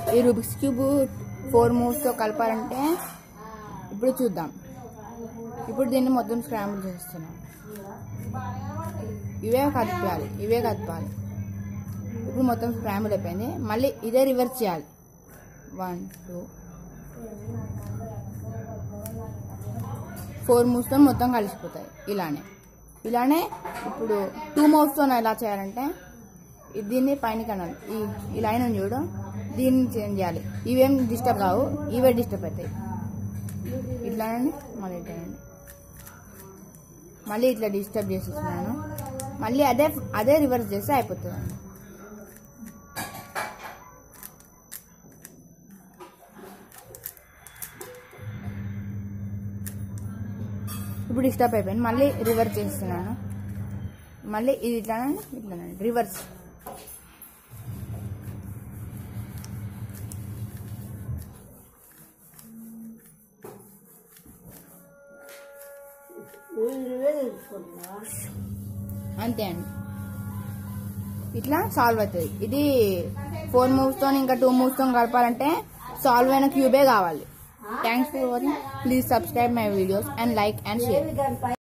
ఈ Rubik's cube four మూవ్స్తో కలపాలంటే ఇప్పుడు చూద్దాం ఇప్పుడు దీన్ని మొత్తం స్క్రాంబుల్ చేస్తున్నాం ఇవే కదపాలి ఇవే కదపాలి ఇప్పుడు మొత్తం స్క్రాంబుల్ అయిపోయింది మళ్ళీ ఇదే రివర్స్ చేయాలి వన్ టూ ఫోర్ మూవ్స్తో మొత్తం కలిసిపోతాయి ఇలానే ఇలానే ఇప్పుడు టూ మూవ్స్తో ఎలా చేయాలంటే ఇది దీన్ని పైన కనాలి ఈ ఈ లైన్ ఉంది చూడు దీన్ని చేంజ్ చేయాలి ఇవేం డిస్టర్బ్ కావు ఇవే డిస్టర్బ్ అవుతాయి ఇట్లానండి మళ్ళీ ఇట్లానండి మళ్ళీ ఇట్లా డిస్టర్బ్ చేసేస్తున్నాను మళ్ళీ అదే అదే రివర్స్ చేస్తే అయిపోతుందండి ఇప్పుడు డిస్టర్బ్ అయిపోయింది మళ్ళీ రివర్స్ చేస్తున్నాను మళ్ళీ ఇది ఇట్లానండి ఇట్లానండి రివర్స్ అంతే అండి ఇట్లా సాల్వ్ అవుతుంది ఇది ఫోర్ మూవ్స్తో ఇంకా టూ మూవ్స్తో కలపాలంటే సాల్వ్ అయిన క్యూబే కావాలి thanks for watching please subscribe my videos and like and share